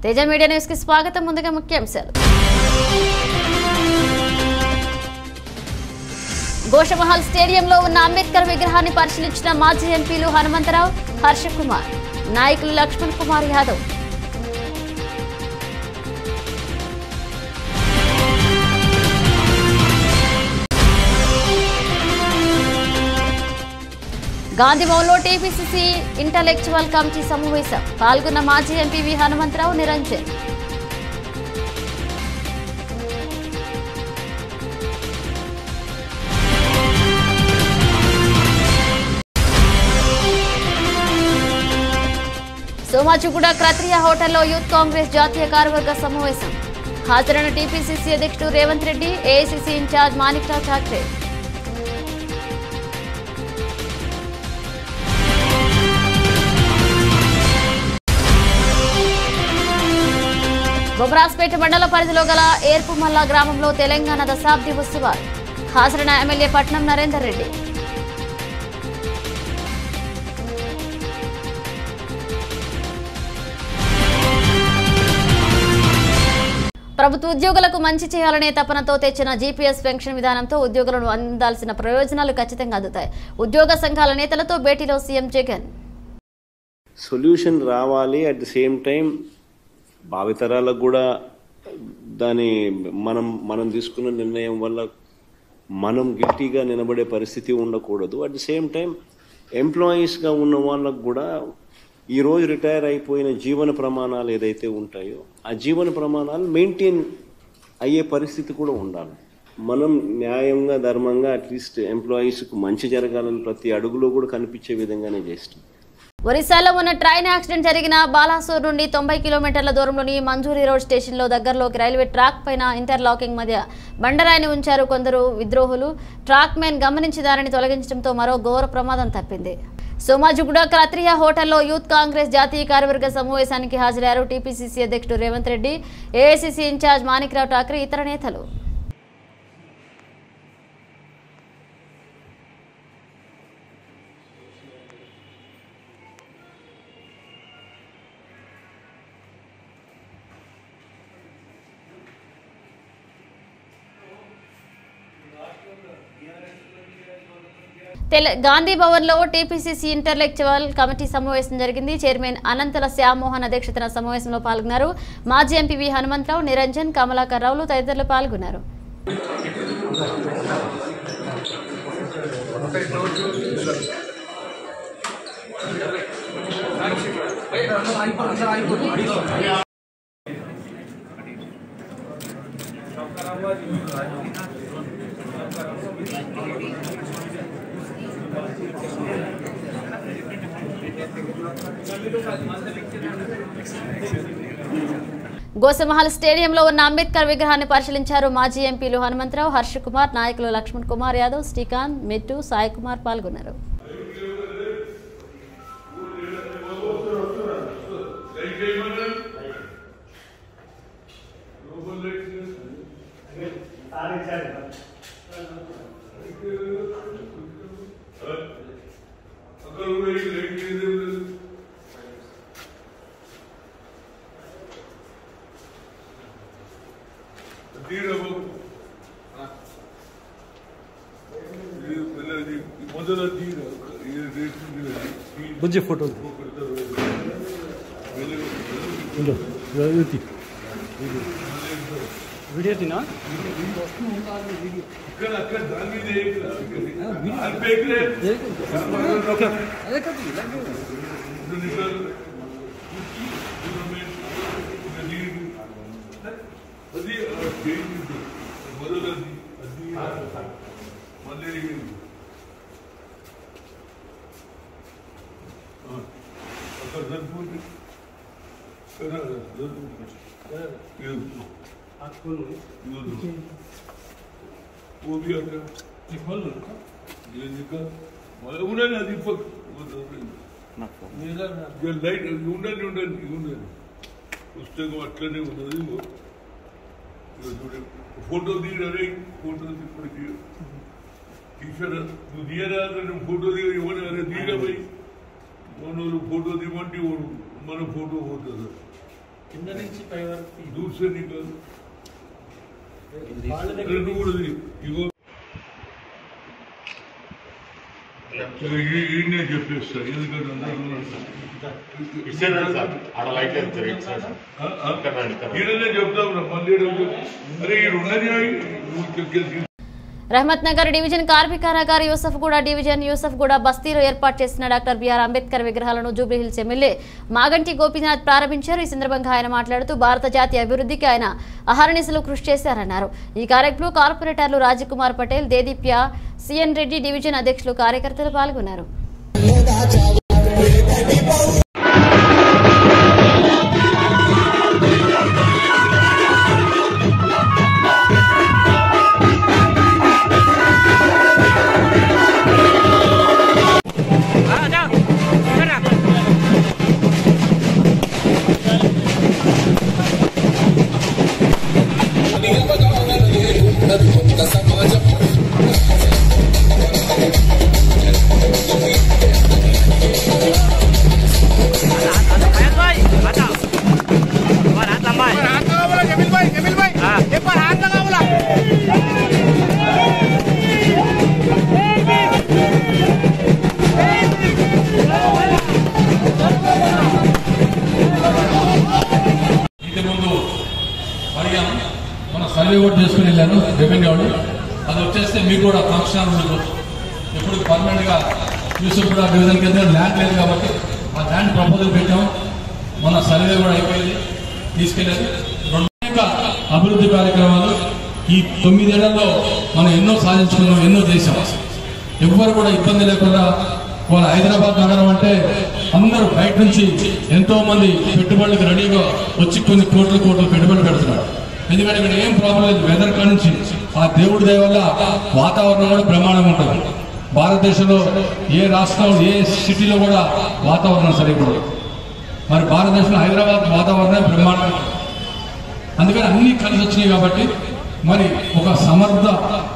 Teja media news కి స్వాగతం ముందుగా ముఖ్యాంశాలు గోషమహల్ స్టేడియంలో ఉన్న అంబేద్కర్ విగ్రహాన్ని పరిశీలించిన మాజీ ఎంపీలు హనుమంతరావు హర్ష కుమార్ నాయకులు లక్ష్మణ్ కుమార్ యాదవ్ గాంధీభవన్లో టీపీసీసీ ఇంటలెక్చువల్ కమిటీ సమావేశం పాల్గొన్న మాజీ ఎంపీ వి హనుమంతరావు నిరంజన్ సోమాజిగూడ క్రత్రియ హోటల్లో యూత్ కాంగ్రెస్ జాతీయ కార్యవర్గ సమావేశం హాజరైన టీపీసీసీ అధ్యక్షుడు రేవంత్ రెడ్డి ఏఐసీసీ ఇన్ఛార్జ్ మాణిక్రావు ఠాక్రే బొబరాస్పేట మండల పరిధిలో గల ఏర్పుమల్ల గ్రామంలో తెలంగాణ దశాబ్ది ఉత్సవాలు హాజరైన ఎమ్మెల్యే పట్నం నరేందర్ రెడ్డి ప్రభుత్వ ఉద్యోగులకు మంచి చేయాలనే తపనతో తెచ్చిన జీపీఎస్ పెన్షన్ విధానంతో ఉద్యోగులను అందాల్సిన ప్రయోజనాలు ఖచ్చితంగా అందుతాయి ఉద్యోగ సంఘాల నేతలతో భేటీలో సీఎం జగన్ సొల్యూషన్ రావాలి అట్ ది సేమ్ టైం భావితరాలకు కూడా దాని మనం మనం తీసుకున్న నిర్ణయం వల్ల మనం గిల్టీగా నిలబడే పరిస్థితి ఉండకూడదు అట్ ది సేమ్ టైం ఎంప్లాయీస్గా ఉన్న వాళ్ళకు కూడా ఈ రోజు రిటైర్ అయిపోయిన జీవన ప్రమాణాలు ఏదైతే ఉంటాయో ఆ జీవన ప్రమాణాలు మెయింటైన్ అయ్యే పరిస్థితి కూడా ఉండాలి మనం న్యాయంగా ధర్మంగా అట్లీస్ట్ ఎంప్లాయీస్కు మంచి జరగాలని ప్రతి అడుగులో కూడా కనిపించే విధంగానే చేస్తాం ఒరిస్సాలో ఉన్న ట్రైన్ యాక్సిడెంట్ జరిగిన బాలాసోర్ నుండి తొంభై కిలోమీటర్ల దూరంలోని మంజూరి రోడ్ స్టేషన్లో దగ్గరలోకి రైల్వే ట్రాక్ పైన ఇంటర్లాకింగ్ మధ్య బండరాయిని ఉంచారు కొందరు విద్రోహులు ట్రాక్ మెయిన్ గమనించి దానిని తొలగించడంతో మరో ఘోర ప్రమాదం తప్పింది సోమాజిగూడ క్రత్రియ హోటల్లో యూత్ కాంగ్రెస్ జాతీయ కార్యవర్గ సమావేశానికి హాజరయ్యారు టీపీసీసీ అధ్యక్షుడు రేవంత్ రెడ్డి ఏఐసీసీ ఇన్ఛార్జ్ మాణిక్రావు ఠాక్రే ఇతర నేతలు తెల గాంధీ భవన్లో టీపీసీసీ ఇంటర్లెక్చువల్ కమిటీ సమావేశం జరిగింది చైర్మన్ అనంతల శ్యామ్మోహన్ అధ్యక్షతన సమావేశంలో పాల్గొన్నారు మాజీ ఎంపీ వి హనుమంతరావు నిరంజన్ కమలాకర్ రావులు తదితరులు పాల్గొన్నారు గోసమహల్ స్టేడియంలో ఉన్న అంబేద్కర్ విగ్రహాన్ని పరిశీలించారు మాజీ ఎంపీలు హనుమంతరావు హర్ష కుమార్ నాయకులు లక్ష్మణ్ కుమార్ యాదవ్ శ్రీకాంత్ మెట్టు సాయి కుమార్ పాల్గొన్నారు ಬುಜ್ಜಿ ಫೋಟೋ ಇದು ಇರ್ತಿ ವಿಡಿಯೋ ತಿನ್ನ అది మొదలది అది మళ్ళీ అక్కడ సరిపోతుంది కదా वो भी आता ये खोल लो ये निकल उन्होंने అది పక్క ये లైట్ ఉండండి ఉండండి ఉండండి పుస్తకం అట్లనే ఉన్నది ఇగో చూడండి ఫోటో దిగరే ఫోటో ఇప్పటికి టీచర్ నువ్వు దిగరా నువ్వు ఫోటో దిగ ఇవ్వని దిగరా పోయి మనోళ్ళు ఫోటో దిగమంటే మన ఫోటో పోతుంది కింద నుంచి పై వరకు दूर से निकल వాళ్ళ अरे దగ్గర నువ్వు కూడా దిగు. ఇగో సరే, ఈ- ఈయనే చెప్పేస్తా ఎందుకంటే అందరూ ఇచ్చేదండి సార్ ఆడ లైట్ లేదు సార్ ఇటు సైడ్. ఆ, ఆ? ఇక్కడ రండి, ఇక్కడ రండి. ఈయననే చెప్తాం రా మళ్ళీ ఈడ చెప్పు. అరే ఈడు ఉన్నది నువ్వు గెలిచి రహమత్ నగర్ డివిజన్ కార్మిక నగర్ యూసఫ్గూడ డివిజన్ యూసఫ్గూడ బస్తీలో ఏర్పాటు చేసిన డాక్టర్ బిఆర్ అంబేద్కర్ విగ్రహాలను జూబ్లీహిల్స్ ఎమ్మెల్యే మాగంటి గోపీనాథ్ ప్రారంభించారు ఈ సందర్భంగా ఆయన మాట్లాడుతూ భారత జాతి అభివృద్ధికి ఆయన అహర్నిశలు కృషి చేశారన్నారు ఈ కార్యక్రమంలో కార్పొరేటర్లు రాజకుమార్ పటేల్ దేదీప్య సిఎన్ రెడ్డి డివిజన్ అధ్యక్షులు కార్యకర్తలు పాల్గొన్నారు ఇంటి ముందు అడిగాను మన సర్వే కూడా చేసుకుని వెళ్ళాను రెవెన్యూ వాళ్ళు అది వచ్చేస్తే మీకు కూడా ఫంక్షన్ ఉండదు ఎప్పుడు పర్మనెంట్ గా యూసుఫ్ కూడా డివిజన్ కింద ల్యాండ్ లేదు కాబట్టి ఆ ల్యాండ్ ప్రపోజల్ పెట్టాం మన సర్వే కూడా అయిపోయింది తీసుకెళ్ళారు రెండు అనేక అభివృద్ధి కార్యక్రమాలు ఈ తొమ్మిదేళ్లలో మనం ఎన్నో సాధించుకున్నాం ఎన్నో చేశాం ఎవ్వరు కూడా ఇబ్బంది లేకుండా వాళ్ళ హైదరాబాద్ నగరం అంటే అందరూ బయట నుంచి ఎంతో మంది పెట్టుబడులకు రెడీగా వచ్చి కొన్ని కోట్ల కోట్లు పెట్టుబడులు పెడుతున్నారు ఎందుకంటే ఇక్కడ ఏం ప్రాబ్లం లేదు వెదర్ కాడ నుంచి ఆ దేవుడి దయ వల్ల వాతావరణం కూడా బ్రహ్మాండంగా ఉంటుంది భారతదేశంలో ఏ రాష్ట్రం ఏ సిటీలో కూడా వాతావరణం సరిగ్గా ఉండదు. మరి భారతదేశంలో హైదరాబాద్ వాతావరణం బ్రహ్మాండంగా ఉంటుంది. అందుకని అన్ని కలిసి వచ్చినాయి కాబట్టి మరి ఒక సమర్థ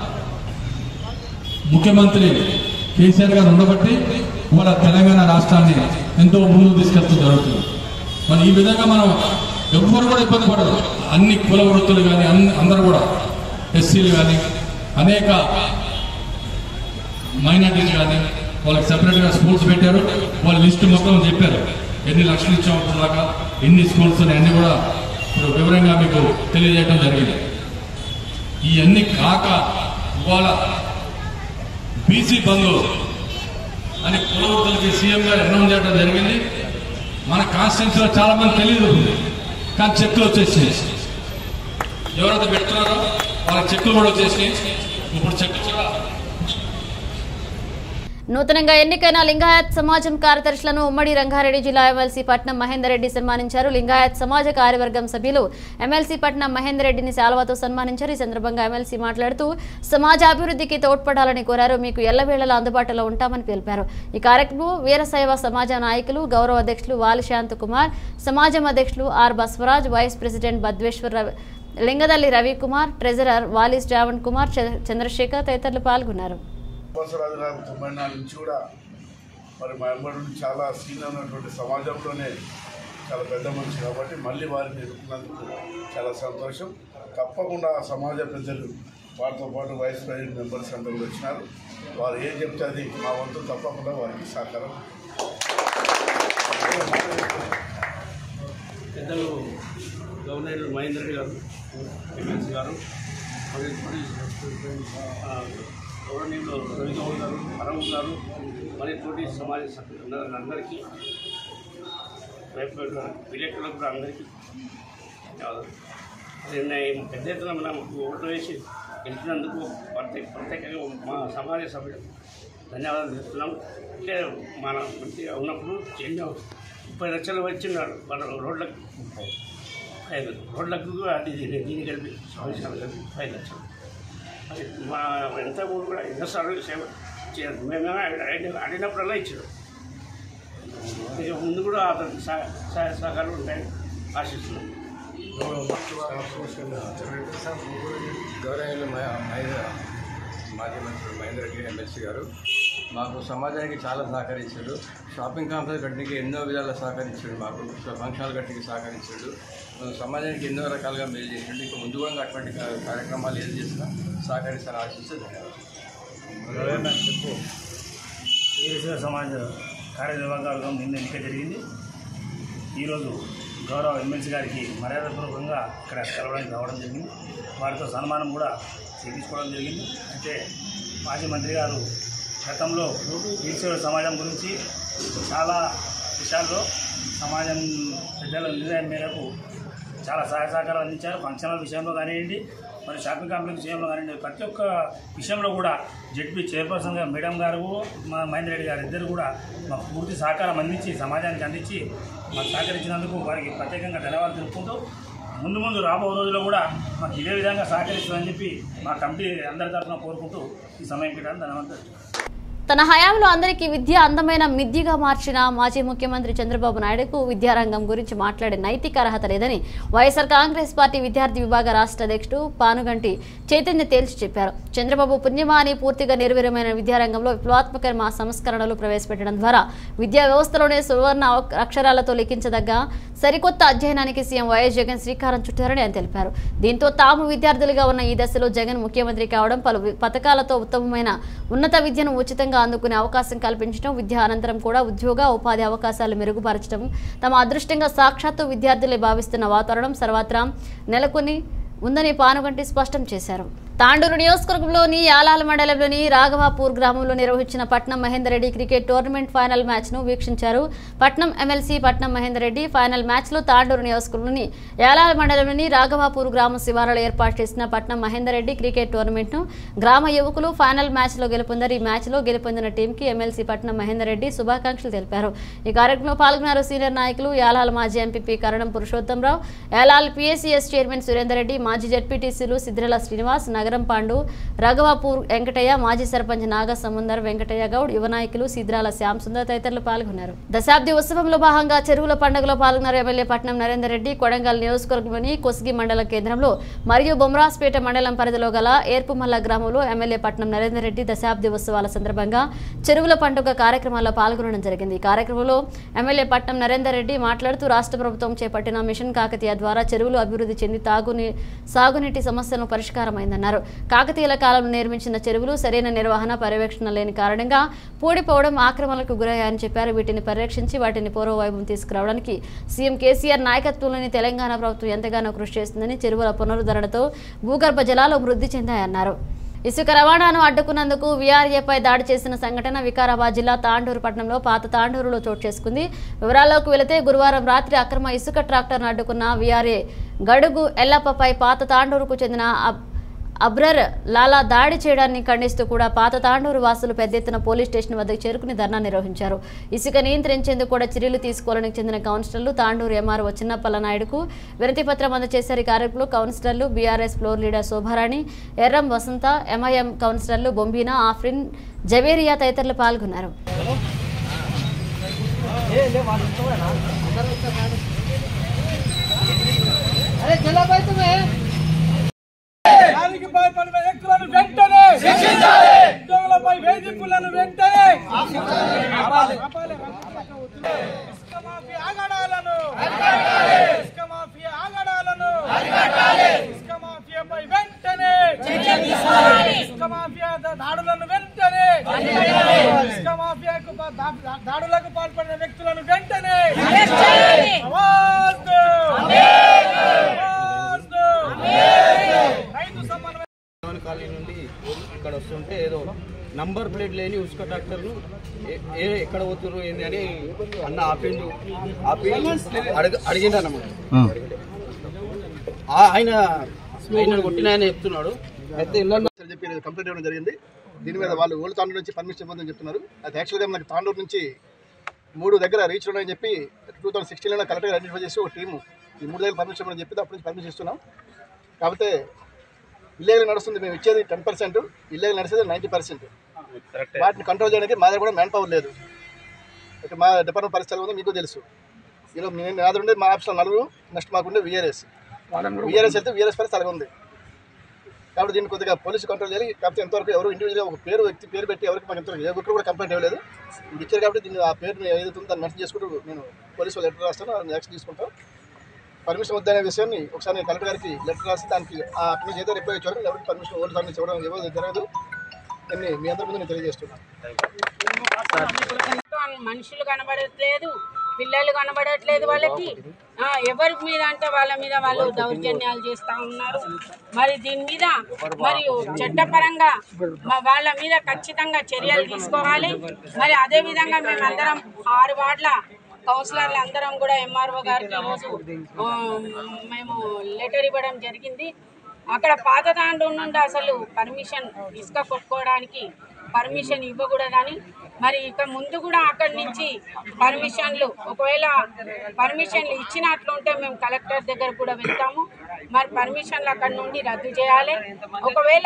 ముఖ్యమంత్రి కేసీఆర్ గారు ఉండబట్టి మన తెలంగాణ రాష్ట్రాన్ని ఎంతో ముందుకు తీసుకెళ్తూ జరుగుతుంది మరి ఈ విధంగా మనం ఎవ్వరు కూడా ఇబ్బంది పడదు అన్ని కుల వృత్తులు కానీ అన్ని అందరూ కూడా ఎస్సీలు కానీ అనేక మైనార్టీలు కానీ వాళ్ళకి సెపరేట్గా స్కూల్స్ పెట్టారు వాళ్ళ లిస్ట్ మొత్తం చెప్పారు ఎన్ని లక్షలు ఇచ్చాం ఇప్పుడు దాకా ఎన్ని స్కూల్స్ ఉన్నాయి అన్ని కూడా ఇప్పుడు వివరంగా మీకు తెలియజేయడం జరిగింది ఇవన్నీ కాక ఇవాళ బీసీ బంధు అని కులవృత్తులకి సీఎం గారు అనౌన్స్ చేయడం జరిగింది మన కాన్స్టిట్యూన్సీలో చాలా మంది తెలియదు కానీ చెక్కులు వచ్చేసాయి ఎవరైతే పెడుతున్నారో వాళ్ళ చెక్కులు కూడా వచ్చేసినాయి ఇప్పుడు చెక్కులు కూడా నూతనంగా ఎన్నికైన లింగాయత్ సమాజం కార్యదర్శులను ఉమ్మడి రంగారెడ్డి జిల్లా ఎమ్మెల్సీ పట్నం మహేందర్ రెడ్డి సన్మానించారు లింగాయత్ సమాజ కార్యవర్గం సభ్యులు ఎమ్మెల్సీ పట్నం మహేందర్ రెడ్డిని శాలువాతో సన్మానించారు ఈ సందర్భంగా ఎమ్మెల్సీ మాట్లాడుతూ సమాజ అభివృద్ధికి తోడ్పడాలని కోరారు మీకు ఎల్లవేళలా అందుబాటులో ఉంటామని తెలిపారు ఈ కార్యక్రమం వీరశైవ సమాజ నాయకులు గౌరవ అధ్యక్షులు వాలి శాంత్ కుమార్ సమాజం అధ్యక్షులు R Basavaraj vice president Badveshwar Ravi Lingadalli Ravikumar treasurer Vali Shravan Kumar చ- చంద్రశేఖర్ తదితరులు పాల్గొన్నారు బసవరాజు గారు తొంభై నాలుగు నుంచి కూడా మరి మా ఎంబడి నుండి చాలా సీనియర్ ఉన్నటువంటి సమాజంలోనే చాలా పెద్ద మనిషి కాబట్టి మళ్ళీ వారిని ఎదుర్కొన్నందుకు చాలా సంతోషం తప్పకుండా ఆ సమాజ పెద్దలు వారితో పాటు వైస్ ప్రెసిడెంట్ మెంబర్స్ అందరూ కూడా వచ్చినారు వారు ఏం చెప్తే అది మా వంతు తప్పకుండా వారికి సహకారం పెద్దలు గవర్నర్ మహేందర్ రెడ్డి గారు ఎమ్మెల్సీ గారు మరి మరి, ఆ, గౌరవనీయులు రవిగౌడ్ గారు అరవ్ గారు మరి తోటి సమాజ సభ్యులు అందరికీ రేపు విలేకరులకు కూడా అందరికీ ధన్యవాదాలు నిన్న ఈ పెద్ద ఎత్తున మనం ఓట్లు వేసి గెలిచినందుకు ప్రత్యేక ప్రత్యేకంగా మా సమాజ సభ్యులు ధన్యవాదాలు చెప్తున్నాం అంటే మన మంచిగా ఉన్నప్పుడు ఎన్నో ముప్పై లక్షలు వచ్చిన్నారు మన రోడ్లకు ఐదు రోడ్లకు అది దీని- దీన్ని కలిపి సంవత్సరాలు కలిపి ఐదు లక్షలు అది మా ఎంత ముందు కూడా ఎన్నోసార్లు సేవ చే- మేము అడిగిన అడిగినప్పుడల్లా ఇచ్చారు ఇక ముందు కూడా అతనికి సహాయ సహాయ సహకారాలు ఉంటాయని ఆశిస్తున్నాం గౌరవనీయులు మ- మహేంద్ర మాజీ మంత్రి మహేందర్ రెడ్డి ఎమ్మెల్సీ గారు మాకు సమాజానికి చాలా సహకరించాడు షాపింగ్ కాంప్లెక్స్ కట్టడానికి ఎన్నో విధాలుగా సహకరించాడు మాకు ఫంక్షన్లు కట్టడానికి సహకరించాడు ఆ, సమాజానికి ఎన్నో రకాలుగా మేలు చేసాడు ఇంకా ముందు కూడా అటువంటి కా- కార్యక్రమాలు ఏం చేసినా సహకరిస్తారని ఆశిస్తే ధన్యవాదాలు చెప్పు వీరశైవ సమాజ కార్యనిర్వాహకవర్గం నిన్న ఎన్నిక జరిగింది ఈరోజు గౌరవ ఎమ్మెల్సీ గారికి మర్యాదపూర్వకంగా ఇక్కడ కలవడానికి రావడం జరిగింది వారితో సన్మానం కూడా చేయించుకోవడం జరిగింది అయితే మాజీ మంత్రి గారు గతంలో వీరశైవ సమాజం గురించి చాలా విషయాల్లో సమాజం పెద్దల నిర్ణయం మేరకు చాలా సహాయ సహకారాలు అందించారు ఫంక్షన్ల విషయంలో కానివ్వండి మరి షాపింగ్ కాంప్లెక్స్ విషయంలో కానివ్వండి ప్రతి ఒక్క విషయంలో కూడా జడ్పీ చైర్పర్సన్గా మేడం గారు మా మహేందర్ రెడ్డి గారు ఇద్దరు కూడా మాకు పూర్తి సహకారం అందించి సమాజానికి అందించి మాకు సహకరించినందుకు వారికి ప్రత్యేకంగా ధన్యవాదాలు తెలుపుకుంటూ ముందు ముందు రాబో రోజుల్లో కూడా మాకు ఇదే విధంగా సహకరిస్తుందని చెప్పి మా కమిటీ అందరి తరఫున కోరుకుంటూ ఈ సమయం కేటాన్ని ధన్యవాదాలు తన హయాంలో అందరికీ విద్య అందమైన మిద్యగా మార్చిన మాజీ ముఖ్యమంత్రి చంద్రబాబు నాయుడుకు విద్యారంగం గురించి మాట్లాడే నైతిక అర్హత లేదని వైఎస్ఆర్ కాంగ్రెస్ పార్టీ విద్యార్థి విభాగ రాష్ట్ర అధ్యక్షుడు పానుగంటి చైతన్య తేల్చి చెప్పారు చంద్రబాబు పుణ్యమా అని పూర్తిగా నిర్వీర్యమైన విద్యారంగంలో విప్లవాత్మక మా సంస్కరణలు ప్రవేశపెట్టడం ద్వారా విద్యా వ్యవస్థలోనే సువర్ణ అక్షరాలతో లిఖించదగ్గ సరికొత్త అధ్యయనానికి సీఎం వైఎస్ జగన్ శ్రీకారం చుట్టారని ఆయన తెలిపారు దీంతో తాము విద్యార్థులుగా ఉన్న ఈ దశలో జగన్ ముఖ్యమంత్రి కావడం పలు వి- పథకాలతో ఉత్తమమైన ఉన్నత విద్యను ఉచితంగా అందుకునే అవకాశం కల్పించడం విద్య అనంతరం కూడా ఉద్యోగ ఉపాధి అవకాశాలు మెరుగుపరచడం తమ అదృష్టంగా సాక్షాత్తు విద్యార్థులే భావిస్తున్న వాతావరణం సర్వత్రా నెలకొని ఉందని పానుగంటి స్పష్టం చేశారు తాండూరు నియోజకవర్గంలోని యాలాల మండలంలోని రాఘవాపూర్ గ్రామంలో నిర్వహించిన Patnam Mahender Reddy cricket tournament final match ను వీక్షించారు పట్నం ఎమ్మెల్సీ పట్నం మహేందర్ రెడ్డి ఫైనల్ మ్యాచ్ లో తాండూరు నియోజకవర్గంలోని యాలాల మండలంలోని రాఘవాపూర్ గ్రామ శివారులో ఏర్పాటు చేసిన పట్నం మహేందర్ రెడ్డి క్రికెట్ టోర్నమెంట్ ను గ్రామ యువకులు ఫైనల్ మ్యాచ్ లో గెలుపొందారు ఈ మ్యాచ్ లో గెలుపొందిన టీంకి ఎమ్మెల్సీ పట్నం మహేందర్ రెడ్డి శుభాకాంక్షలు తెలిపారు ఈ కార్యక్రమంలో పాల్గొన్నారు సీనియర్ నాయకులు యాలాల మాజీ MPP Karanam Purushothamrao Yalal PSCS chairman Surender Reddy మాజీ జడ్పీటీసీలు సిద్దిరల శ్రీనివాస్ నగరం పాండు రఘవాపూర్ వెంకటయ్య మాజీ సర్పంచ్ నాగ సముందర్ వెంకటయ్య గౌడ్ యువ నాయకులు సిద్రాల శ్యామ్ సుందర్ తదితరులు పాల్గొన్నారు దశాబ్ది ఉత్సవంలో భాగంగా చెరువుల పండుగలో పాల్గొన్నారు ఎమ్మెల్యే పట్నం నరేందర్ రెడ్డి కొడంగల్ నియోజకవర్గంలోని కొసిగి మండల కేంద్రంలో మరియు బొమ్రాస్పేట మండలం పరిధిలో గల ఏర్పుమల్ల గ్రామంలో ఎమ్మెల్యే పట్నం నరేందర్ రెడ్డి దశాబ్ది ఉత్సవాల సందర్భంగా చెరువుల పండుగ కార్యక్రమాల్లో పాల్గొనడం జరిగింది ఈ కార్యక్రమంలో ఎమ్మెల్యే పట్నం నరేందర్ రెడ్డి మాట్లాడుతూ రాష్ట్ర ప్రభుత్వం చేపట్టిన మిషన్ కాకతీయ ద్వారా చెరువులు అభివృద్ధి చెంది తాగుని సాగునీటి సమస్యలను పరిష్కారమైందన్నారు కాకతీయుల కాలంలో నిర్మించిన చెరువులు సరైన నిర్వహణ పర్యవేక్షణ లేని కారణంగా పూడిపోవడం ఆక్రమణలకు గురయ్యాయని చెప్పారు వీటిని పరిరక్షించి వాటిని పూర్వవైభవం తీసుకురావడానికి సీఎం కేసీఆర్ నాయకత్వంలోని తెలంగాణ ప్రభుత్వం ఎంతగానో కృషి చేస్తుందని చెరువుల పునరుద్ధరణతో భూగర్భ జలాలు వృద్ధి చెందాయన్నారు ఇసుక రవాణాను అడ్డుకున్నందుకు వీఆర్ఏపై దాడి చేసిన సంఘటన వికారాబాద్ జిల్లా తాండూరు పట్టణంలో పాత తాండూరులో చోటు చేసుకుంది వివరాల్లోకి వెళితే గురువారం రాత్రి అక్రమ ఇసుక ట్రాక్టర్ను అడ్డుకున్న వీఆర్ఏ గడుగు ఎల్లప్పపై పాత తాండూరుకు చెందిన అబ్- అబ్రర్ లాలా దాడి చేయడాన్ని ఖండిస్తూ కూడా పాత తాండూరు వాసులు పెద్ద ఎత్తున పోలీస్ స్టేషన్ వద్దకు చేరుకుని ధర్నా నిర్వహించారు ఇసుక నియంత్రించేందుకు కూడా చర్యలు తీసుకోవాలని చెందిన కౌన్సిలర్లు తాండూరు ఎంఆర్ఓ చిన్నప్పల నాయుడుకు వినతి పత్రం అందజేశారు ఈ కార్యక్రమంలో కౌన్సిలర్లు BRS floor leader Shobharani Erram Vasantha MIM కౌన్సిలర్లు బొంబీనా ఆఫ్రిన్ జవేరియా తదితరులు పాల్గొన్నారు దానికి భయపడిన వ్యక్తులను వెంటనే ఉద్యోగులపై వేధింపులను వెంటనే ఆపాలి. ఇసుక మాఫియా ఆగడాలను ఇసుక మాఫియా ఆగడాలను ఇసుక మాఫియాపై వెంటనే ఇసుక మాఫియా దా- దాడులను వెంటనే ఇసుక మాఫియాకు పా- దా- దాడులకు పాల్పడిన వ్యక్తులను వెంటనే ఆవాజ్ దో! ఆవాజ్ దో! రైతు సమన్వయ భవన్ కాలనీ నుండి ఇక్కడ వస్తుంటే ఏదో నంబర్ ప్లేట్ లేని ఉసుక ట్రాక్టర్ను ఏ- ఏ ఎక్కడ పోతున్నారు ఏంది అని అన్న ఆపిండు ఆపి అడగ అడిగిండు అన్నమాట ఆ- ఆయన ఆయన కొట్టిన ఆయన చెప్తున్నాడు అయితే ఇళ్ళ చెప్పి కంప్లైంట్ ఇవ్వడం జరిగింది దీని మీద వాళ్ళు ఓల్డ్ తాండూరు నుంచి పర్మిషన్ ఇవ్వదని చెప్తున్నారు అది యాక్చువల్గా మనకి తాండూరు నుంచి మూడు దగ్గర రీచ్ ఉన్నాయని చెప్పి టూ థౌసండ్ సిక్స్టీన్లో కరెక్ట్గా ఐడెంటిఫై చేసి ఒక టీము ఈ మూడు దగ్గర పర్మిషన్ ఇవ్వమని చెప్పి అప్పటి నుంచి పర్మిషన్ ఇస్తున్నాం కాకపోతే ఇల్లీగల్ నడుస్తుంది మేము ఇచ్చేది టెన్ పర్సెంట్ ఇల్లీగల్ నడిచేది నైంటీ పర్సెంట్ వాటిని కంట్రోల్ చేయడానికి మా దగ్గర కూడా మ్యాన్ పవర్ లేదు అయితే మా డిపార్ట్మెంట్ పరిస్థితి ఉందో మీకు తెలుసు ఇలా మేము నా దగ్గర ఉండే మా ఆఫీస్లో నలుగురు నెక్స్ట్ మాకుండే విఆర్ఎస్ విఆర్ఎస్ అయితే విఆర్ఎస్ పరిస్థితి అలాగే ఉంది కాబట్టి దీన్ని కొద్దిగా పోలీసు కంట్రోల్ చేయాలి కాకపోతే ఎంతవరకు ఎవరు ఇండివిజువల్గా ఒక పేరు వ్యక్తి పేరు పెట్టి ఎవరికి మాకు ఎంతవరకు ఏ ఒక్కరు కూడా కంప్లైంట్ ఇవ్వలేదు ఇది ఇచ్చారు కాబట్టి దీన్ని ఆ పేరుని ఏదైతే ఉందో దాన్ని మెన్షన్ చేసుకుంటూ నేను పోలీసు లెటర్ రాస్తాను దాన్ని యాక్షన్ తీసుకుంటాం పర్మిషన్ వద్దనే విషయాన్ని ఒకసారి నేను కలెక్టర్ గారికి లెటర్ రాసి దానికి ఆ అట్లా ఏదో రిప్లై ఇచ్చారు ఎవరికి పర్మిషన్ ఓల్డ్ సార్ని ఇవ్వడం ఇవ్వదు జరగదు అని మీ అందరి ముందు నేను తెలియజేస్తున్నాను మనుషులు కనబడట్లేదు పిల్లలు కనబడట్లేదు వాళ్ళకి ఆ, ఎవరి మీద అంటే వాళ్ళ మీద వాళ్ళు దౌర్జన్యాలు చేస్తా ఉన్నారు మరి దీని మీద మరి చట్టపరంగా మ- వాళ్ళ మీద ఖచ్చితంగా చర్యలు తీసుకోవాలి మరి అదే విధంగా మేమందరం ఆరు వార్డుల కౌన్సిలర్లు అందరం కూడా ఎంఆర్ఓ గారికి ఈరోజు ఆ, మేము లెటర్ ఇవ్వడం జరిగింది అక్కడ పాత దాంట్లో నుండి అసలు పర్మిషన్ ఇసుక కొట్టుకోవడానికి పర్మిషన్ ఇవ్వకూడదని మరి ఇక ముందు కూడా అక్కడి నుంచి పర్మిషన్లు ఒకవేళ పర్మిషన్లు ఇచ్చినట్లుంటే మేము కలెక్టర్ దగ్గర కూడా వెళ్తాము మరి పర్మిషన్లు అక్కడి నుండి రద్దు చేయాలి ఒకవేళ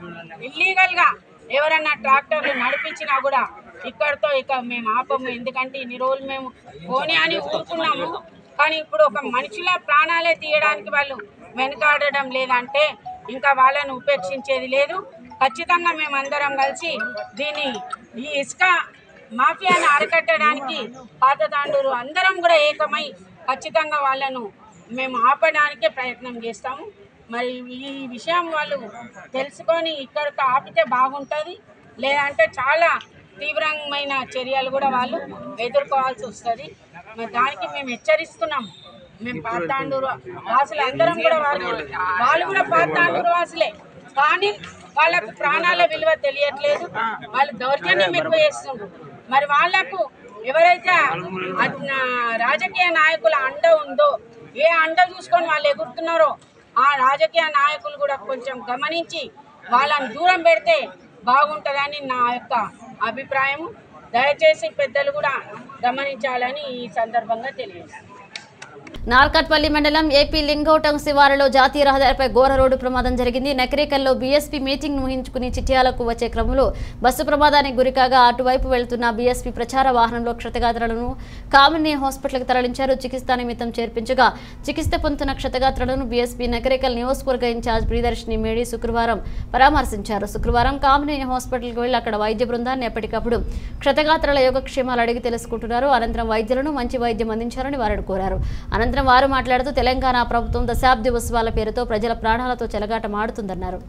ఇల్లీగల్గా ఎవరన్నా ట్రాక్టర్లు నడిపించినా కూడా ఇక్కడితో ఇక మేము ఆపము ఎందుకంటే ఇన్ని రోజులు మేము పోనీ అని ఊరుకున్నాము కానీ ఇప్పుడు ఒక మనుషుల ప్రాణాలే తీయడానికి వాళ్ళు వెనకాడడం లేదంటే ఇంకా వాళ్ళని ఉపేక్షించేది లేదు ఖచ్చితంగా మేమందరం కలిసి దీన్ని ఈ ఇసుక మాఫియాని అరికట్టడానికి పాత తాండూరు అందరం కూడా ఏకమై ఖచ్చితంగా వాళ్ళను మేము ఆపడానికే ప్రయత్నం చేస్తాము మరి ఈ విషయం వాళ్ళు తెలుసుకొని ఇక్కడికి ఆపితే బాగుంటుంది లేదంటే చాలా తీవ్రమైన చర్యలు కూడా వాళ్ళు ఎదుర్కోవాల్సి వస్తుంది మరి దానికి మేము హెచ్చరిస్తున్నాము మేము పాతాండూరు వాసులు అందరం కూడా వాళ్ళు వాళ్ళు కూడా పాతాండూరు వాసులే కానీ వాళ్ళకు ప్రాణాల విలువ తెలియట్లేదు వాళ్ళు దౌర్జన్యం ఎక్కువ చేస్తుండ్రు మరి వాళ్లకు ఎవరైతే అద్- నా- రాజకీయ నాయకుల అండ ఉందో ఏ అండ చూసుకొని వాళ్ళు ఎగురుతున్నారో ఆ రాజకీయ నాయకులు కూడా కొంచెం గమనించి వాళ్ళని దూరం పెడితే బాగుంటుందని నా యొక్క అభిప్రాయం దయచేసి పెద్దలు కూడా గమనించాలని ఈ సందర్భంగా తెలియజేస్తాను నార్కట్పల్లి మండలం ఏపీ లింగౌటం శివారులో జాతీయ రహదారిపై ఘోర రోడ్డు ప్రమాదం జరిగింది నకరేకల్లో బీఎస్పీ మీటింగ్ ముహించుకుని చిట్యాలకు వచ్చే క్రమంలో బస్సు ప్రమాదానికి గురికాగా అటువైపు వెళ్తున్న బీఎస్పీ ప్రచార వాహనంలో క్షతగాత్రులను కామిని హాస్పిటల్కి తరలించారు చికిత్స నిమిత్తం చేర్పించగా చికిత్స పొందుతున్న క్షతగాత్రులను బీఎస్పీ నకరేకల్ నియోజకవర్గ ఇన్ఛార్జ్ ప్రియదర్శిని మేడి శుక్రవారం పరామర్శించారు శుక్రవారం కామిని హాస్పిటల్కి వెళ్లి అక్కడ వైద్య బృందాన్ని ఎప్పటికప్పుడు క్షతగాత్రుల యోగక్షేమాలు అడిగి తెలుసుకుంటున్నారు అనంతరం వైద్యులను మంచి వైద్యం అందించాలని వారిని కోరారు అనంతరం వారు మాట్లాడుతూ తెలంగాణ ప్రభుత్వం దశాబ్ది ఉత్సవాల పేరుతో ప్రజల ప్రాణాలతో చెలగాట మాడుతుందన్నారు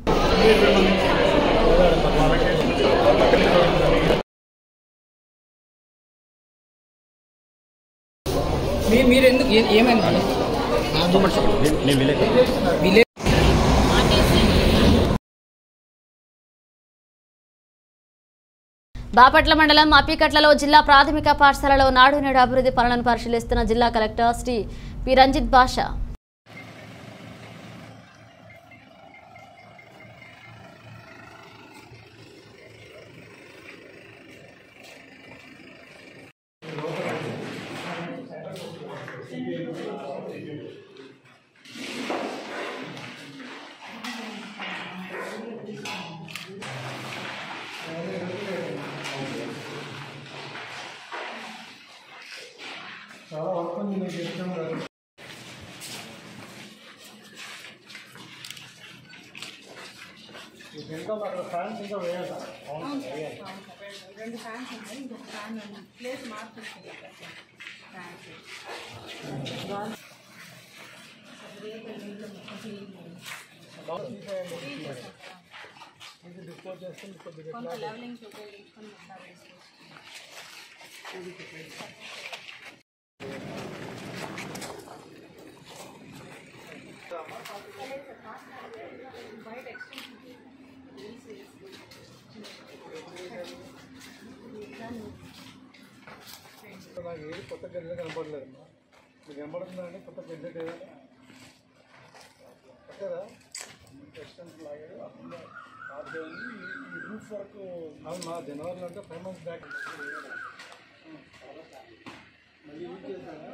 మీరు ఎందుకు ఏ- ఏమైంది విలే బాపట్ల మండలం అప్పికట్లలో జిల్లా ప్రాథమిక పాఠశాలలో నాడు నేడు అభివృద్ధి పనులను పరిశీలిస్తున్న జిల్లా కలెక్టర్ శ్రీ పి రంజిత్ బాషా చాలా వర్క్ ఉంది నేను చెప్తాను కదా ఈ ఇంకా అక్కడ ఫ్యాన్స్ ఇంకా వేయాలి అవును వేయాలి రెండు ఫ్యాన్స్ ఉన్నాయి ఇంకొక ఫ్యాన్ ప్లేస్ మార్చేస్తుంది ఇది డిస్పోజ్ చేస్తుంది కొద్దిగా కొంత ఎట్లా లెవెలింగ్స్ ఉపయోగించుకొని మొత్తం వేసుకోవచ్చు. బయట నాకు ఏది కొత్త గదిలో కనపడలేదు మీకు కనపడుతుందండి కొత్త గదిలో కదా కొత్తదా ఎక్స్టెన్స్ లాగాడు అప్పుడు స్టార్ట్ అయింది ఈ- ఈ రూఫ్ వరకు అవును మా జనవరిలో అంటే ఫైవ్ మంత్స్ బ్యాక్ మళ్ళీ యూజ్ చేశాను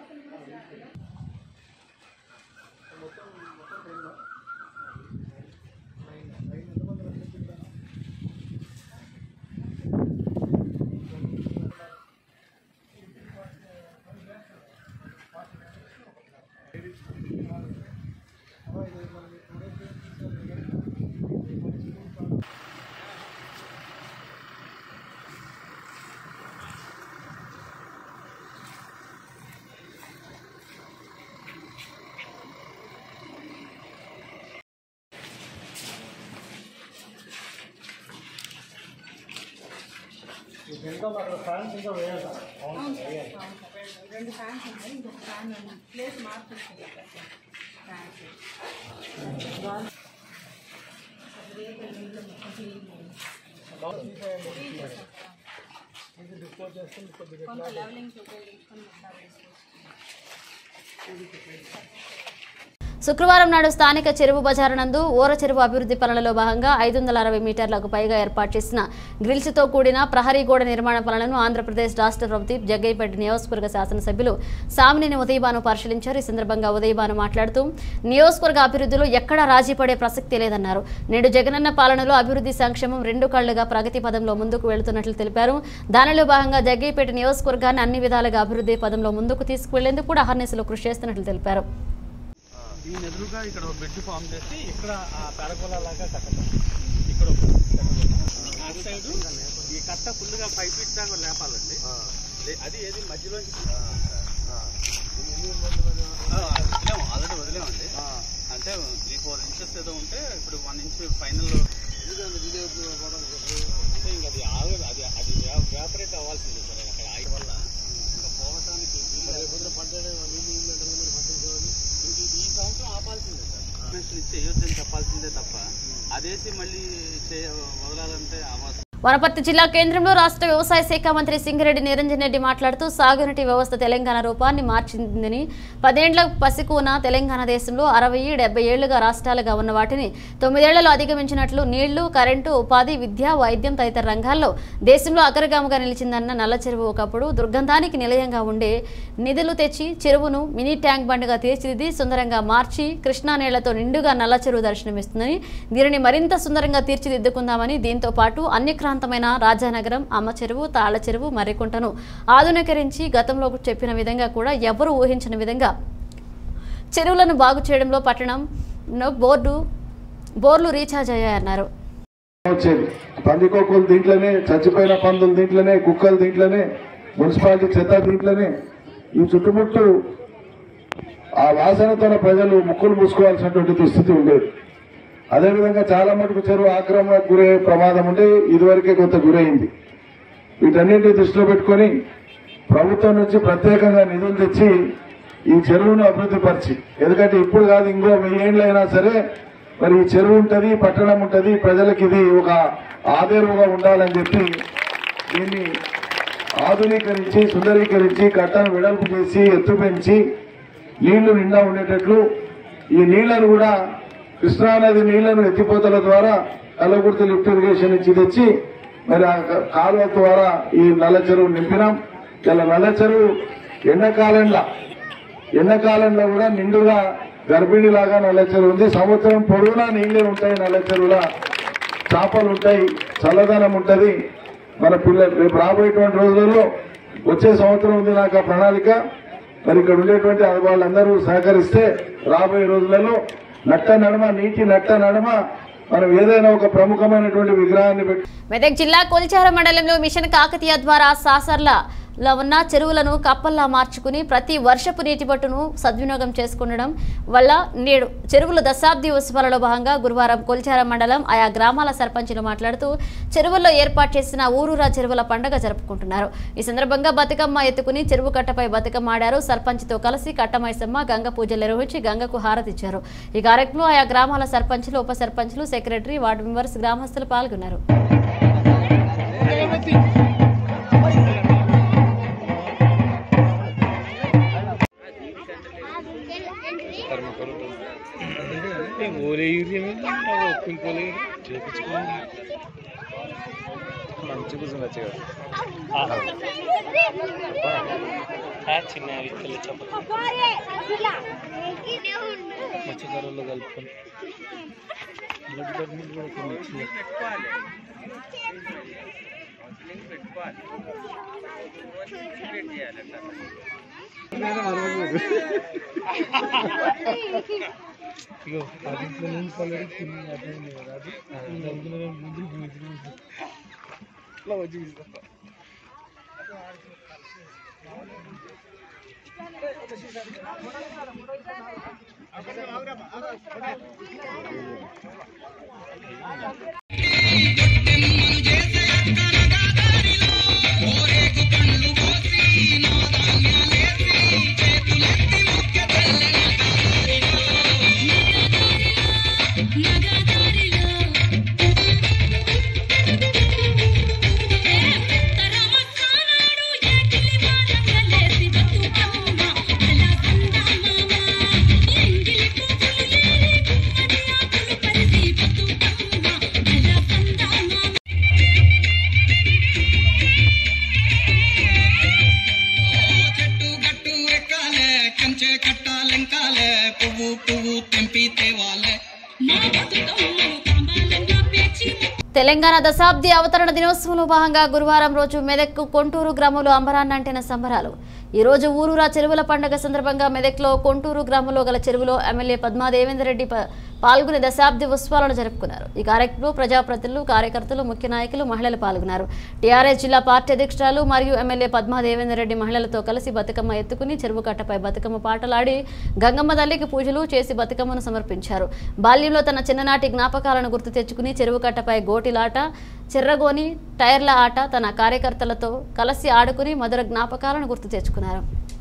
మొత్తం మొత్తం రెండు నైన్ నైన్ ఎంతమంది రక్షించారు ఇంకా అక్కడ ఫ్యాన్స్ ఇంకా వేయాలి అవును సార్ అవును సార్ రెండు ఫ్యాన్స్ ఉన్నాయి ఇంకొక ఫ్యాన్ ప్లేస్ మార్చేస్తుంది సార్ ఫ్యాన్స్ ఇది డిస్పోజ్ చేస్తుంది కొద్దిగా కొంత లెవెలింగ్స్ ఉపయోగించుకొని మొత్తం శుక్రవారం నాడు స్థానిక చెరువు బజారు నందు ఊర చెరువు అభివృద్ధి పనులలో భాగంగా ఐదు వందల అరవై మీటర్లకు పైగా ఏర్పాటు చేసిన గ్రిల్స్తో కూడిన ప్రహరీ గోడ నిర్మాణ పనులను ఆంధ్రప్రదేశ్ రాష్ట్ర ప్రభుత్వ జగ్గైపేట నియోజకవర్గ శాసనసభ్యులు సామినేని ఉదయభాను పరిశీలించారు ఈ సందర్భంగా ఉదయభాను మాట్లాడుతూ నియోజకవర్గ అభివృద్ధిలో ఎక్కడా రాజీ పడే ప్రసక్తి లేదన్నారు నేడు జగనన్న పాలనలో అభివృద్ధి సంక్షేమం రెండు కళ్లుగా ప్రగతి పదంలో ముందుకు వెళుతున్నట్లు తెలిపారు దానిలో భాగంగా జగ్గైపేట నియోజకవర్గాన్ని అన్ని విధాలుగా అభివృద్ధి పదంలో ముందుకు తీసుకువెళ్లేందుకు కూడా అహర్నిశలు కృషి చేస్తున్నట్లు తెలిపారు దీని ఎదురుగా ఇక్కడ ఒక బెడ్ ఫామ్ చేసి ఇక్కడ ఆ పెరగొల లాగా కట్టడం ఇక్కడ ఒక ఆ సైడ్ ఈ కట్ట ఫుల్గా ఫైవ్ ఫీట్ దాకా లేపాలండి లే- అది ఏది మధ్యలో ఆల్రెడీ వదిలేమండి అంటే త్రీ ఫోర్ ఇంచెస్ ఏదో ఉంటే ఇప్పుడు వన్ ఇంచ్ ఫైనల్ అంటే ఇంకా అది ఆగదు అది అది వ్యాపరేట్ అవ్వాల్సిందే సార్ అక్కడ ఆగి వల్ల ఇంకా పోవటానికి ఇంక ఇది ఈ సంవత్సరం ఆపాల్సిందే సార్ ఇన్ఫర్మేషన్ ఇచ్చి చేయొద్దని చెప్పాల్సిందే తప్ప అదేసి మళ్ళీ చేయ వదలాలంటే అవ్వదు వనపర్తి జిల్లా కేంద్రంలో రాష్ట్ర వ్యవసాయ శాఖ మంత్రి సింగిరెడ్డి నిరంజన్ రెడ్డి మాట్లాడుతూ సాగునీటి వ్యవస్థ తెలంగాణ రూపాన్ని మార్చిందని పదేండ్ల పసికూన తెలంగాణ దేశంలో అరవై డెబ్బై ఏళ్లుగా రాష్ట్రాలుగా ఉన్న వాటిని తొమ్మిదేళ్లలో అధిగమించినట్లు నీళ్లు కరెంటు ఉపాధి విద్య వైద్యం తదితర రంగాల్లో దేశంలో అగ్రగామిగా నిలిచిందన్న నల్ల చెరువు ఒకప్పుడు దుర్గంధానికి నిలయంగా ఉండే నిధులు తెచ్చి చెరువును మినీ ట్యాంక్ బండ్గా తీర్చిదిద్ది సుందరంగా మార్చి కృష్ణా నీళ్లతో నిండుగా నల్ల చెరువు దర్శనమిస్తుందని దీనిని మరింత సుందరంగా తీర్చిదిద్దుకుందామని దీంతో పాటు అన్యక్రాంతమైన రాజానగరం అమ్మ చెరువు తాళ్ల చెరువు మర్రికుంటను ఆధునీకరించి గతంలో చెప్పిన విధంగా కూడా ఎవరూ ఊహించిన విధంగా చెరువులను బాగు చేయడంలో పట్టణంలో బోర్డు బోర్లు రీఛార్జ్ అయ్యాయన్నారు వచ్చేది పందికొక్కులు దీంట్లోనే చచ్చిపోయిన పందులు దీంట్లోనే కుక్కలు దీంట్లోనే మున్సిపాలిటీ చెత్త దీంట్లోనే ఈ చుట్టుముట్టు ఆ వాసనతోనే ప్రజలు ముక్కులు మూసుకోవాల్సినటువంటి దుస్థితి ఉండేది అదేవిధంగా చాలా మటుకు చెరువు ఆక్రమణకు గురయ్యే ప్రమాదం ఉండి ఇదివరకే కొంత గురైంది వీటన్నింటినీ దృష్టిలో పెట్టుకొని ప్రభుత్వం నుంచి ప్రత్యేకంగా నిధులు తెచ్చి ఈ చెరువును అభివృద్ధి పరిచి ఎందుకంటే ఇప్పుడు కాదు ఇంకో వెయ్యేళ్ళైనా సరే మరి ఈ చెరువు ఉంటది పట్టణం ఉంటది ప్రజలకు ఇది ఒక ఆదేరుగా ఉండాలని చెప్పి దీన్ని ఆధునీకరించి సుందరీకరించి కట్టను వెడల్పు చేసి ఎత్తు పెంచి నీళ్లు నిండా ఉండేటట్లు ఈ నీళ్లను కూడా కృష్ణానది నీళ్లను ఎత్తిపోతల ద్వారా కల్లగుర్తి లిఫ్ట్ ఇరిగేషన్ నుంచి తెచ్చి మరి ఆ కాలువ ద్వారా ఈ నల్ల చెరువు నింపినాం ఇలా నల్ల చెరువు ఎండాకాలంలో ఎండాకాలంలో కూడా నిండుగా గర్భిణిలాగా నల్ల చెరువు ఉంది సంవత్సరం పొడవునా నీళ్లే ఉంటాయి నల్ల చెరువులా చేపలు ఉంటాయి చల్లదనం ఉంటది మన పిల్లలు రేపు రాబోయేటువంటి రోజులలో వచ్చే సంవత్సరం ఉంది నాకు ఆ ప్రణాళిక మరి ఇక్కడ ఉండేటువంటి వాళ్ళందరూ సహకరిస్తే రాబోయే రోజులలో నట్ట నడమ నీటి నట్ట నడమ మనం ఏదైనా ఒక ప్రముఖమైనటువంటి విగ్రహాన్ని పెట్టి మెదక్ జిల్లా కొలిచార మండలంలో మిషన్ కాకతీయ ద్వారా సాసర్ల లో ఉన్న చెరువులను కప్పల్లా మార్చుకుని ప్రతి వర్షపు నీటి పట్టును సద్వినియోగం చేసుకుండడం వల్ల నేడు చెరువుల దశాబ్ది ఉత్సవాలలో భాగంగా గురువారం కొల్చార మండలం ఆయా గ్రామాల సర్పంచులు మాట్లాడుతూ చెరువుల్లో ఏర్పాటు చేసిన ఊరూరా చెరువుల పండుగ జరుపుకుంటున్నారు ఈ సందర్భంగా బతుకమ్మ ఎత్తుకుని చెరువు కట్టపై బతుకమ్మ ఆడారు సర్పంచ్తో కలిసి కట్టమైసమ్మ గంగ పూజలు నిర్వహించి గంగకు హారతిచ్చారు ఈ కార్యక్రమంలో ఆయా గ్రామాల సర్పంచులు ఉప సర్పంచులు సెక్రటరీ వార్డు మెంబర్స్ గ్రామస్తులు పాల్గొన్నారు మంచి కూర్చోవచ్చు కదా చిన్న విత్తలు చెప్ప మత్స్యకారులు కలుపుకొని బ్లడ్ బర్నీలు కూడా కొన్ని ఇచ్చింది ఇగో పదింట్లో నుంచి పల్లెడు తిని అర్థమైంది కదా అది అందులో ముందు ఇట్లా వచ్చి తీసుకొస్తా తెంపితే వాళ్ళే మా బతుకమ్మను కమలంగా పేర్చి తెలంగాణ దశాబ్ది అవతరణ దినోత్సవంలో భాగంగా గురువారం రోజు మెదక్ కొంటూరు గ్రామంలో అంబరాన్నంటిన సంబరాలు ఈ రోజు ఊరూరా చెరువుల పండుగ సందర్భంగా మెదక్లో కొంటూరు గ్రామంలో గల చెరువులో ఎమ్మెల్యే పద్మా దేవేందర్ రెడ్డి ప- పాల్గొని దశాబ్ది ఉత్సవాలను జరుపుకున్నారు ఈ కార్యక్రమంలో ప్రజాప్రతినిధులు కార్యకర్తలు ముఖ్య నాయకులు మహిళలు పాల్గొన్నారు టీఆర్ఎస్ జిల్లా పార్టీ అధ్యక్షురాలు మరియు ఎమ్మెల్యే పద్మా దేవేందర్ రెడ్డి మహిళలతో కలిసి బతుకమ్మ ఎత్తుకుని చెరువు కట్టపై బతుకమ్మ పాటలాడి గంగమ్మ తల్లికి పూజలు చేసి బతుకమ్మను సమర్పించారు బాల్యంలో తన చిన్ననాటి జ్ఞాపకాలను గుర్తు తెచ్చుకుని చెరువు కట్టపై గోటిలాట చిర్రగోని టైర్ల ఆట తన కార్యకర్తలతో కలిసి ఆడుకుని మధుర జ్ఞాపకాలను గుర్తు తెచ్చుకున్నారు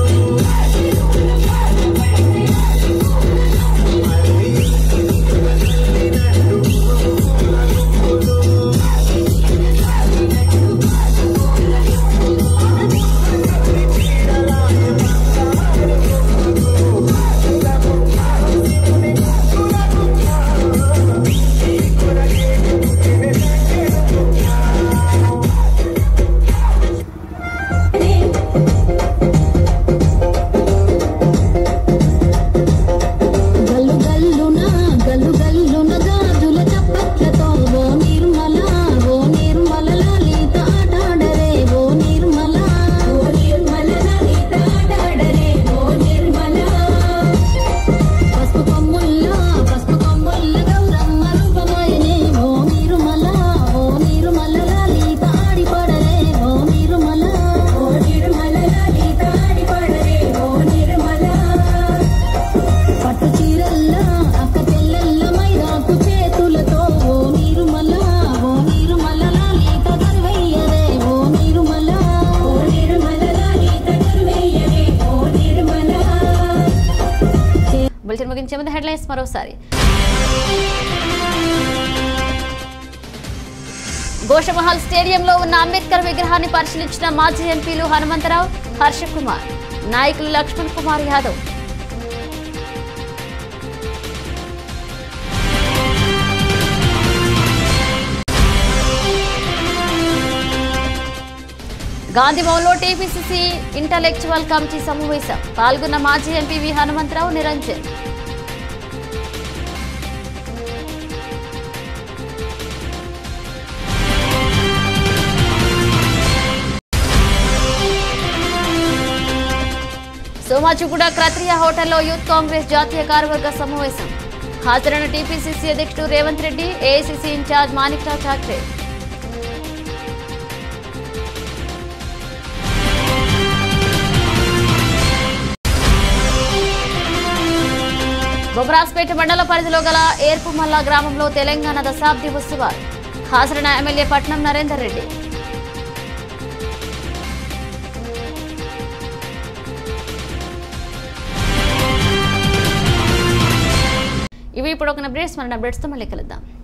గల్లు గల్లున గల్లు గల్లున గాజుల చప్పట్లతో ఓ నిర్మల ఓ నిర్మల లలిత ఆటాడరే ఓ నిర్మల ఓ నిర్మల లలిత ఆటాడరే ఓ నిర్మల పసుపు కొమ్ముల్ల పసుపు కొమ్ముల్ల గౌరమ్మ రూపమాయనే ఓ నిర్మల ఓ నిర్మల లలిత ఆడిపడరే ఓ నిర్మల ఓ నిర్మల లలిత ఆడిపడరే ఓ నిర్మల పట్టు చీరల్ల అక్క చెల్లెల్ల మైదాకు చేతులతో ఓ నీరుమల ఓ నీరుమల లాలిత గర్వయ్యరే ఓ నీరుమల ఓ నీరుమల లాలిత గర్వయ్యరే ఓ నీరుమల బులెటిన్ ముగించే ముందు హెడ్లైన్స్ మరోసారి గోషమహల్ స్టేడియంలో ఉన్న అంబేద్కర్ విగ్రహాన్ని పరిశీలించిన మాజీ ఎంపీలు హనుమంతరావు హర్ష కుమార్ నాయకులు లక్ష్మణ్ కుమార్ యాదవ్ గాంధీభవన్లో టీపీసీసీ ఇంటలెక్చువల్ కమిటీ సమావేశం పాల్గొన్న మాజీ ఎంపీ వి హనుమంతరావు నిరంజన్ సోమాజిగూడ క్రత్రియ హోటల్లో యూత్ కాంగ్రెస్ జాతీయ కార్యవర్గ సమావేశం హాజరైన టీపీసీసీ అధ్యక్షుడు రేవంత్ రెడ్డి ఏఐసీసీ ఇన్ఛార్జ్ మాణిక్రావు ఠాక్రే బొమరాస్పేట మండల పరిధిలో గల ఏర్పుమల్ల గ్రామంలో తెలంగాణ దశాబ్ది ఉత్సవాలు హాజరైన ఎమ్మెల్యే పట్నం నరేందర్ రెడ్డి ఇవి ఇప్పుడు ఒక అప్డేట్స్ మన అప్డేట్స్తో మళ్ళీ కలుద్దాం